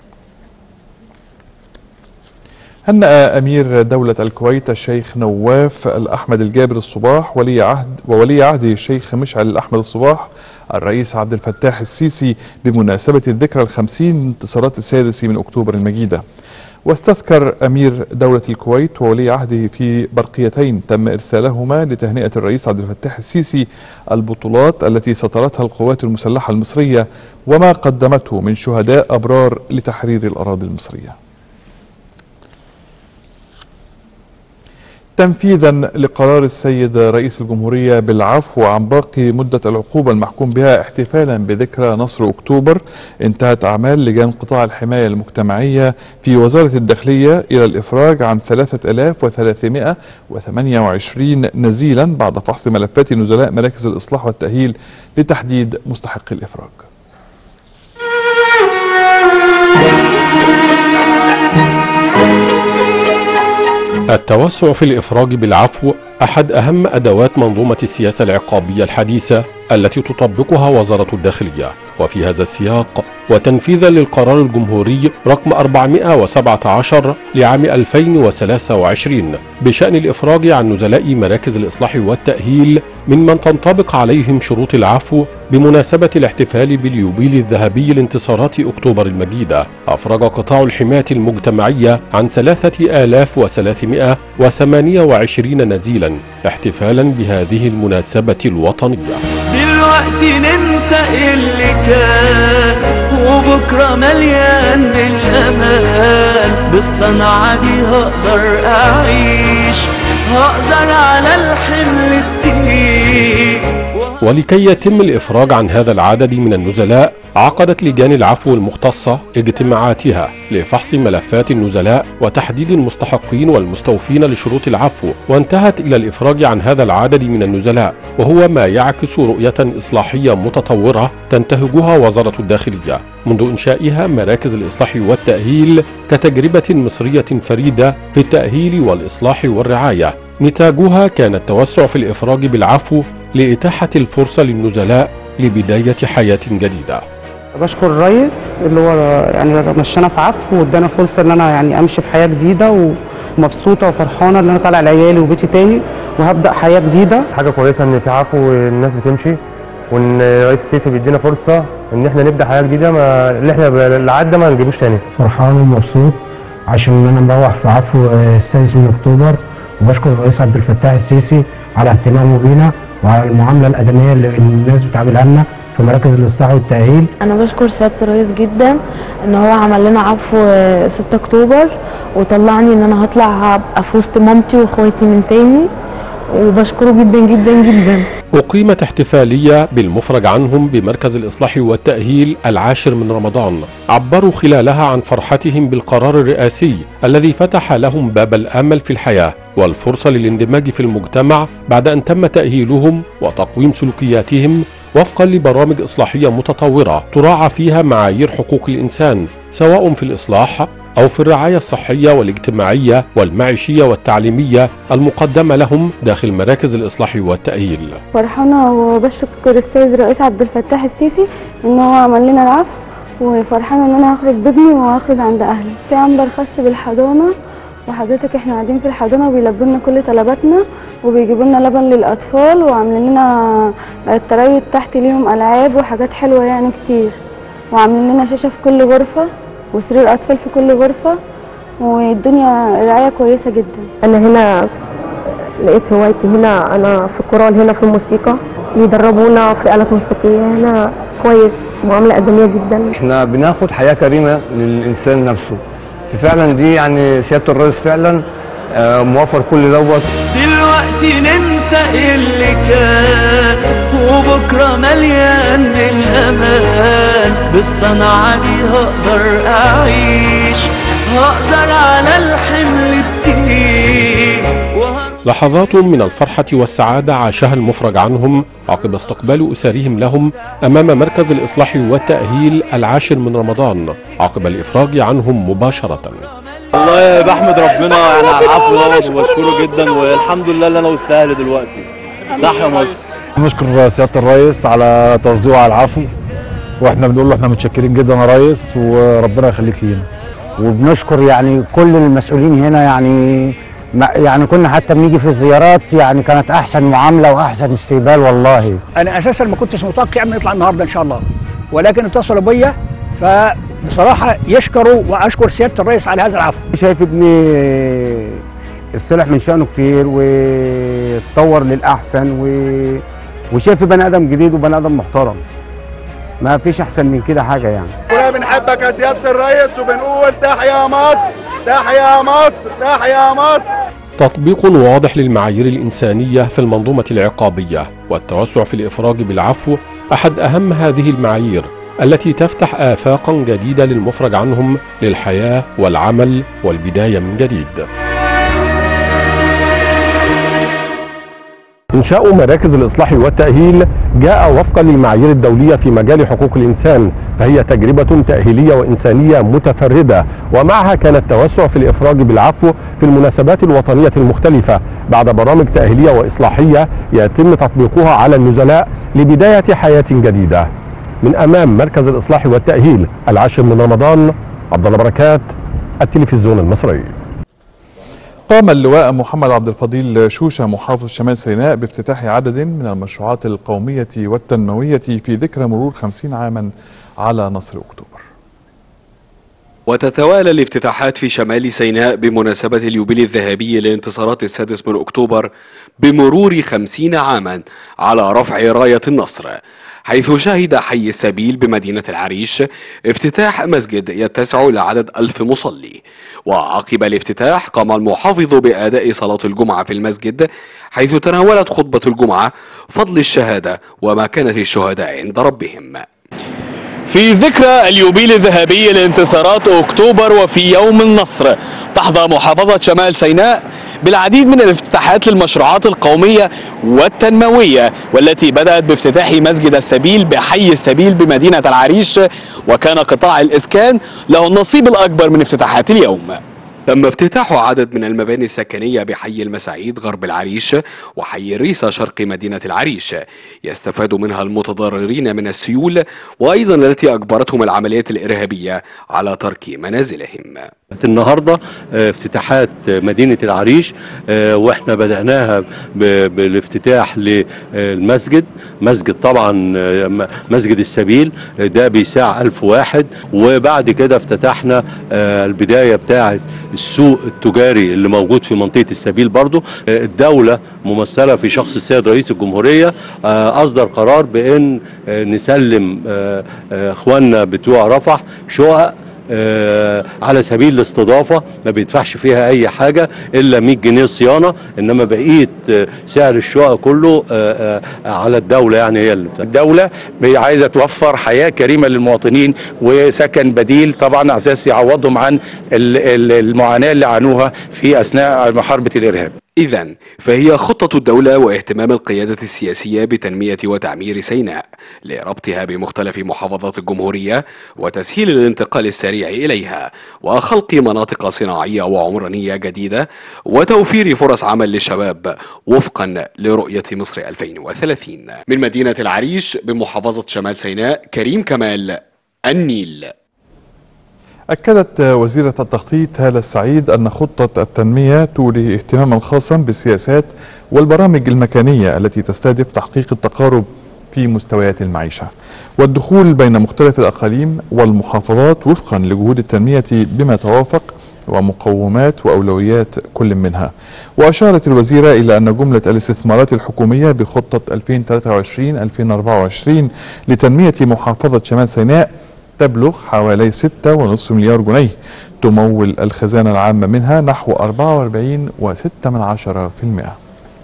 هنأ أمير دولة الكويت الشيخ نواف الأحمد الجابر الصباح ولي عهد وولي عهده الشيخ مشعل الأحمد الصباح الرئيس عبد الفتاح السيسي بمناسبة الذكرى الخمسين من انتصارات السادس من أكتوبر المجيدة واستذكر أمير دولة الكويت وولي عهده في برقيتين تم إرسالهما لتهنئة الرئيس عبد الفتاح السيسي البطولات التي سطرتها القوات المسلحة المصرية وما قدمته من شهداء أبرار لتحرير الأراضي المصرية تنفيذا لقرار السيد رئيس الجمهورية بالعفو عن باقي مدة العقوبة المحكوم بها احتفالا بذكرى نصر أكتوبر انتهت أعمال لجان قطاع الحماية المجتمعية في وزارة الداخلية إلى الإفراج عن 3328 نزيلا بعد فحص ملفات نزلاء مراكز الإصلاح والتأهيل لتحديد مستحق الإفراج التوسع في الإفراج بالعفو أحد أهم أدوات منظومة السياسة العقابية الحديثة التي تطبقها وزارة الداخلية وفي هذا السياق وتنفيذا للقرار الجمهوري رقم 417 لعام 2023 بشأن الإفراج عن نزلاء مراكز الإصلاح والتأهيل ممن تنطبق عليهم شروط العفو بمناسبة الاحتفال باليوبيل الذهبي لانتصارات أكتوبر المجيدة أفرج قطاع الحماية المجتمعية عن 3328 نزيلا احتفالا بهذه المناسبة الوطنية دلوقتي ننسى اللي كان وبكرة مليان بالأمان بالصنعة دي هقدر أعيش هقدر على الحمل التقيل ولكي يتم الإفراج عن هذا العدد من النزلاء عقدت لجان العفو المختصة اجتماعاتها لفحص ملفات النزلاء وتحديد المستحقين والمستوفين لشروط العفو وانتهت إلى الإفراج عن هذا العدد من النزلاء وهو ما يعكس رؤية إصلاحية متطورة تنتهجها وزارة الداخلية منذ إنشائها مراكز الإصلاح والتأهيل كتجربة مصرية فريدة في التأهيل والإصلاح والرعاية نتاجها كان التوسع في الإفراج بالعفو لإتاحة الفرصة للنزلاء لبداية حياة جديدة بشكر الرئيس اللي هو يعني مشانا في عفو وادانا فرصه ان انا يعني امشي في حياه جديده ومبسوطه وفرحانه ان انا طالع لعيالي وبيتي تاني وهبدا حياه جديده حاجه كويسه ان في عفو والناس بتمشي وان الرئيس السيسي بيدينا فرصه ان احنا نبدا حياه جديده ما اللي احنا اللي عدى ما نجيبوش تاني فرحان ومبسوط عشان انا مروح في عفو السادس من اكتوبر وبشكر الرئيس عبد الفتاح السيسي على اهتمامه بينا وعلى المعامله الادميه اللي الناس بتعاملها لنا في مراكز الاصلاح والتاهيل انا بشكر سياده الرئيس جدا ان هو عمل لنا عفو 6 اكتوبر وطلعني ان انا هطلع ابقى في وسط مامتي واخواتي من تاني وبشكره جدا جدا جدا أقيمت احتفالية بالمفرج عنهم بمركز الإصلاح والتأهيل العاشر من رمضان عبروا خلالها عن فرحتهم بالقرار الرئاسي الذي فتح لهم باب الأمل في الحياة والفرصة للاندماج في المجتمع بعد أن تم تأهيلهم وتقويم سلوكياتهم وفقا لبرامج إصلاحية متطورة تراعى فيها معايير حقوق الإنسان سواء في الإصلاح أو في الرعاية الصحية والاجتماعية والمعيشية والتعليمية المقدمة لهم داخل مراكز الإصلاح والتأهيل فرحانة وبشكر السيد الرئيس عبد الفتاح السيسي إن هو عمل لنا العفو وفرحانة إن أنا هخرج بابني وهخرج عند أهلي في عنبر خاص بالحضانة وحضرتك احنا قاعدين في الحضانة وبيلبوا لنا كل طلباتنا وبيجيبوا لنا لبن للأطفال وعاملين لنا الترايد تحت ليهم ألعاب وحاجات حلوة يعني كتير وعاملين لنا شاشة في كل غرفة وسرير أطفال في كل غرفة والدنيا رعاية كويسة جدا أنا هنا لقيت هوايتي هنا أنا في الكورال هنا في الموسيقى يدربونا في آلة موسيقية هنا كويس معاملة آدمية جدا احنا بناخد حياه كريمه للانسان نفسه ففعلا دي يعني سياده الرئيس فعلا آه، موفر كل دوت دلوقتي ننسى اللي كان وبكرة مليان بالأمان بالصنعة دي هقدر أعيش هقدر على الحمل التقيل وهر- لحظات من الفرحة والسعادة عاشها المفرج عنهم عقب استقبال أسرهم لهم أمام مركز الإصلاح والتأهيل العاشر من رمضان عقب الإفراج عنهم مباشرة والله بحمد ربنا يعني على العفو دوت وبشكره جدا والحمد لله اللي انا مستاهل دلوقتي تحيا مصر نشكر سياده الرئيس على توزيعه على العفو واحنا بنقول له احنا متشكرين جدا يا ريس وربنا يخليك لينا وبنشكر يعني كل المسؤولين هنا يعني ما يعني كنا حتى بنيجي في الزيارات يعني كانت احسن معامله واحسن استقبال والله انا اساسا ما كنتش متوقع انه يطلع النهارده ان شاء الله ولكن اتصلوا بيا فبصراحه يشكروا واشكر سياده الرئيس على هذا العفو شايف ابني الصلح من شأنه كتير واتطور للأحسن و... وشايف بني آدم جديد وبني آدم محترم ما فيش أحسن من كده حاجة يعني كلنا بنحبك يا سياده الرئيس وبنقول تحيا مصر تحيا مصر تحيا مصر تطبيق واضح للمعايير الإنسانية في المنظومة العقابية والتوسع في الإفراج بالعفو أحد أهم هذه المعايير التي تفتح آفاقا جديدة للمفرج عنهم للحياة والعمل والبداية من جديد إنشاء مراكز الإصلاح والتأهيل جاء وفقا للمعايير الدولية في مجال حقوق الإنسان فهي تجربة تأهيلية وإنسانية متفردة ومعها كان التوسع في الإفراج بالعفو في المناسبات الوطنية المختلفة بعد برامج تأهيلية وإصلاحية يتم تطبيقها على النزلاء لبداية حياة جديدة من أمام مركز الإصلاح والتأهيل العاشر من رمضان عبد الله بركات التلفزيون المصري قام اللواء محمد عبد الفضيل شوشة محافظ شمال سيناء بافتتاح عدد من المشروعات القومية والتنموية في ذكرى مرور 50 عاما على نصر أكتوبر وتتوالى الافتتاحات في شمال سيناء بمناسبة اليوبيل الذهبي لانتصارات السادس من أكتوبر بمرور خمسين عاما على رفع راية النصر حيث شهد حي السبيل بمدينة العريش افتتاح مسجد يتسع لعدد ألف مصلي وعقب الافتتاح قام المحافظ بأداء صلاة الجمعة في المسجد حيث تناولت خطبة الجمعة فضل الشهادة ومكانة الشهداء عند ربهم في ذكرى اليوبيل الذهبي لانتصارات أكتوبر وفي يوم النصر تحظى محافظة شمال سيناء بالعديد من الافتتاحات للمشروعات القومية والتنموية والتي بدأت بافتتاح مسجد السبيل بحي السبيل بمدينة العريش وكان قطاع الإسكان له النصيب الأكبر من افتتاحات اليوم تم افتتاح عدد من المباني السكنية بحي المساعيد غرب العريش وحي الريسة شرق مدينة العريش يستفاد منها المتضررين من السيول وأيضا التي أجبرتهم العمليات الإرهابية على ترك منازلهم النهارده آه، افتتاحات مدينه العريش آه، واحنا بداناها ب- بالافتتاح للمسجد مسجد طبعا آه، م- مسجد السبيل آه، ده بيساع ألف واحد وبعد كده افتتحنا آه، البدايه بتاعه السوق التجاري اللي موجود في منطقه السبيل برضو آه، الدوله ممثله في شخص السيد رئيس الجمهوريه آه، اصدر قرار بان آه، نسلم آه، آه، اخواننا بتوع رفح شقق آه، على سبيل الاستضافه ما بيدفعش فيها اي حاجه الا 100 جنيه صيانه انما بقيه آه، سعر الشقه كله آه، آه، على الدوله يعني هي اللي بتاع. الدولة عايزة توفر حياة كريمة للمواطنين وسكن بديل طبعا على أساس يعوضهم عن ال- ال- المعاناة اللي عانوها في أثناء محاربة الإرهاب إذا فهي خطة الدولة واهتمام القيادة السياسية بتنمية وتعمير سيناء لربطها بمختلف محافظات الجمهورية وتسهيل الانتقال السريع إليها وخلق مناطق صناعية وعمرانية جديدة وتوفير فرص عمل للشباب وفقا لرؤية مصر 2030 من مدينة العريش بمحافظة شمال سيناء كريم كمال النيل أكدت وزيرة التخطيط هالة السعيد أن خطة التنمية تولي اهتماما خاصا بالسياسات والبرامج المكانية التي تستهدف تحقيق التقارب في مستويات المعيشة والدخول بين مختلف الأقاليم والمحافظات وفقا لجهود التنمية بما توافق ومقومات وأولويات كل منها وأشارت الوزيرة إلى أن جملة الاستثمارات الحكومية بخطة 2023-2024 لتنمية محافظة شمال سيناء تبلغ حوالي 6.5 مليار جنيه تمول الخزانة العامة منها نحو 44.6 من عشرة في المئة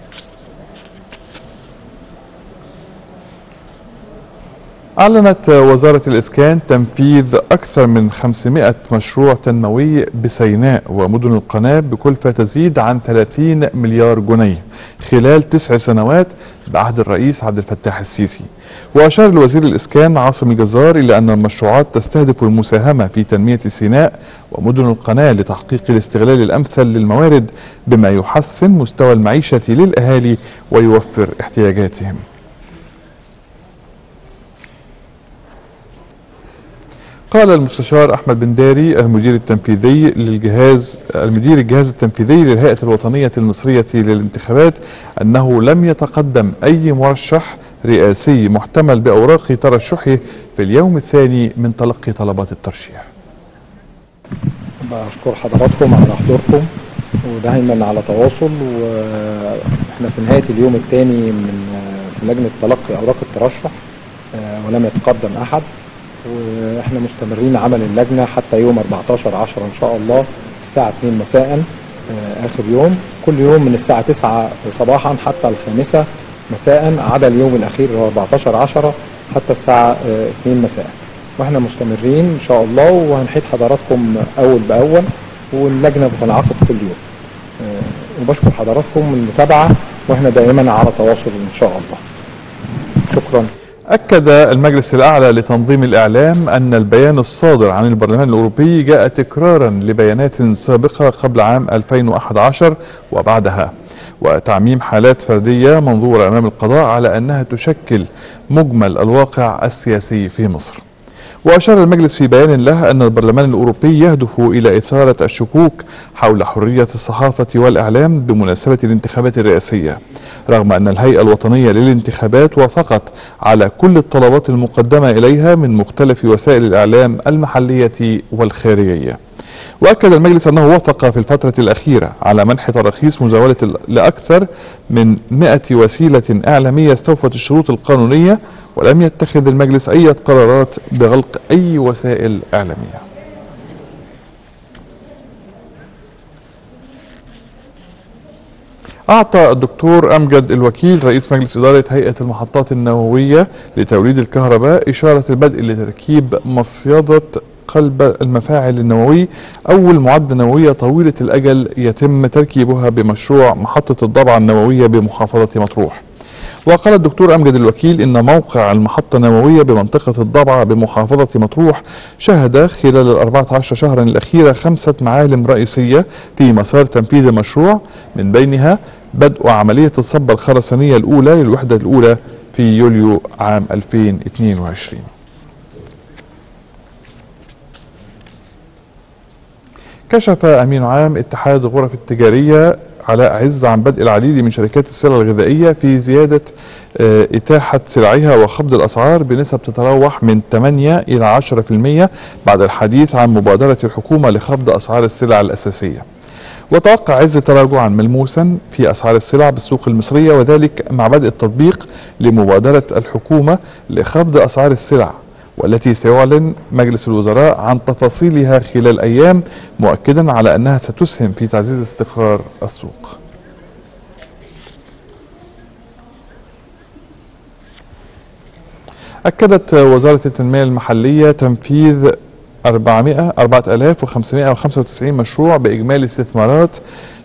أعلنت وزارة الإسكان تنفيذ أكثر من 500 مشروع تنموي بسيناء ومدن القناة بكلفة تزيد عن 30 مليار جنيه خلال تسع سنوات بعهد الرئيس عبد الفتاح السيسي وأشار الوزير الإسكان عاصم الجزار إلى أن المشروعات تستهدف المساهمة في تنمية سيناء ومدن القناة لتحقيق الاستغلال الأمثل للموارد بما يحسن مستوى المعيشة للأهالي ويوفر احتياجاتهم قال المستشار احمد بن داري المدير التنفيذي للجهاز المدير الجهاز التنفيذي للهيئه الوطنيه المصريه للانتخابات انه لم يتقدم اي مرشح رئاسي محتمل باوراق ترشحه في اليوم الثاني من تلقي طلبات الترشيح. بشكر حضراتكم على حضوركم ودايما على تواصل واحنا في نهايه اليوم الثاني من في لجنه تلقي اوراق الترشح آه، ولم يتقدم احد واحنا مستمرين عمل اللجنه حتى يوم 14 10 ان شاء الله الساعه 2 مساء آه، اخر يوم كل يوم من الساعه 9 صباحا حتى الخامسه مساء عدا اليوم الاخير اللي هو 14 10 حتى الساعه آه، 2 مساء واحنا مستمرين ان شاء الله وهنحيط حضراتكم اول باول واللجنه بتنعقد كل يوم آه، وبشكر حضراتكم من المتابعه واحنا دائما على تواصل ان شاء الله شكرا أكد المجلس الأعلى لتنظيم الإعلام أن البيان الصادر عن البرلمان الأوروبي جاء تكرارا لبيانات سابقة قبل عام 2011 وبعدها وتعميم حالات فردية منظورة أمام القضاء على أنها تشكل مجمل الواقع السياسي في مصر وأشار المجلس في بيان له أن البرلمان الأوروبي يهدف إلى إثارة الشكوك حول حرية الصحافة والإعلام بمناسبة الانتخابات الرئاسية رغم أن الهيئة الوطنية للانتخابات وافقت على كل الطلبات المقدمة إليها من مختلف وسائل الإعلام المحلية والخارجية وأكد المجلس أنه وافق في الفترة الأخيرة على منح تراخيص مزاولة لأكثر من 100 وسيلة إعلامية استوفت الشروط القانونية ولم يتخذ المجلس أي قرارات بغلق أي وسائل إعلامية أعطى الدكتور أمجد الوكيل رئيس مجلس إدارة هيئة المحطات النووية لتوليد الكهرباء إشارة البدء لتركيب مصيدة قلب المفاعل النووي أول معدة نووية طويلة الأجل يتم تركيبها بمشروع محطة الضبعة النووية بمحافظة مطروح وقال الدكتور أمجد الوكيل إن موقع المحطة النووية بمنطقة الضبعة بمحافظة مطروح شهد خلال الأربعة عشر شهرا الأخيرة خمسة معالم رئيسية في مسار تنفيذ المشروع من بينها بدء عملية الصبة الخرسانية الأولى للوحدة الأولى في يوليو عام 2022 كشف أمين عام اتحاد الغرف التجارية علاء عز عن بدء العديد من شركات السلع الغذائية في زيادة آه، إتاحة سلعها وخفض الأسعار بنسب تتراوح من 8 إلى 10% بعد الحديث عن مبادرة الحكومة لخفض أسعار السلع الأساسية وتوقع عز تراجعا ملموسا في أسعار السلع بالسوق المصرية وذلك مع بدء التطبيق لمبادرة الحكومة لخفض أسعار السلع والتي سيعلن مجلس الوزراء عن تفاصيلها خلال أيام مؤكدا على أنها ستسهم في تعزيز استقرار السوق أكدت وزارة التنمية المحلية تنفيذ 400 4595 مشروع بإجمالي استثمارات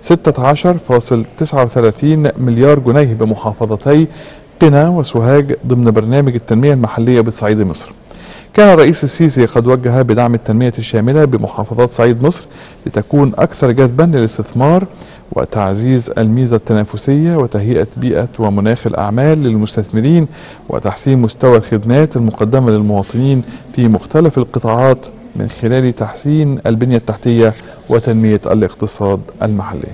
16.39 مليار جنيه بمحافظتي قنا وسوهاج ضمن برنامج التنمية المحلية بصعيد مصر كان الرئيس السيسي قد وجه بدعم التنمية الشاملة بمحافظات صعيد مصر لتكون أكثر جذبا للاستثمار وتعزيز الميزة التنافسية وتهيئة بيئة ومناخ الأعمال للمستثمرين وتحسين مستوى الخدمات المقدمة للمواطنين في مختلف القطاعات من خلال تحسين البنية التحتية وتنمية الاقتصاد المحلي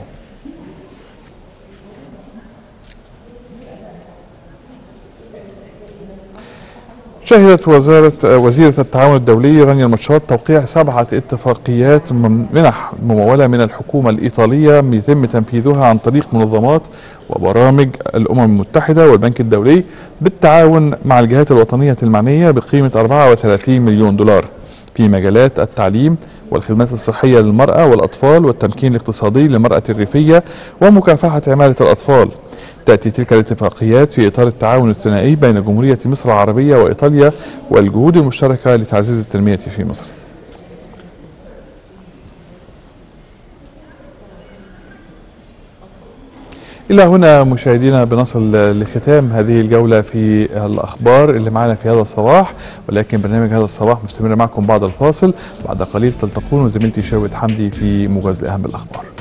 شهدت وزارة وزيرة التعاون الدولي رانيا المشاط توقيع سبعة اتفاقيات من- منح ممولة من الحكومة الإيطالية يتم تنفيذها عن طريق منظمات وبرامج الأمم المتحدة والبنك الدولي بالتعاون مع الجهات الوطنية المعنية بقيمة 34 مليون دولار في مجالات التعليم والخدمات الصحية للمرأة والأطفال والتمكين الاقتصادي للمرأة الريفية ومكافحة عمالة الأطفال تأتي تلك الاتفاقيات في إطار التعاون الثنائي بين جمهورية مصر العربية وإيطاليا والجهود المشتركة لتعزيز التنمية في مصر إلى هنا مشاهدينا بنصل لختام هذه الجولة في الأخبار اللي معنا في هذا الصباح ولكن برنامج هذا الصباح مستمر معكم بعد الفاصل بعد قليل تلتقون زميلتي شاوت حمدي في موجز لأهم الأخبار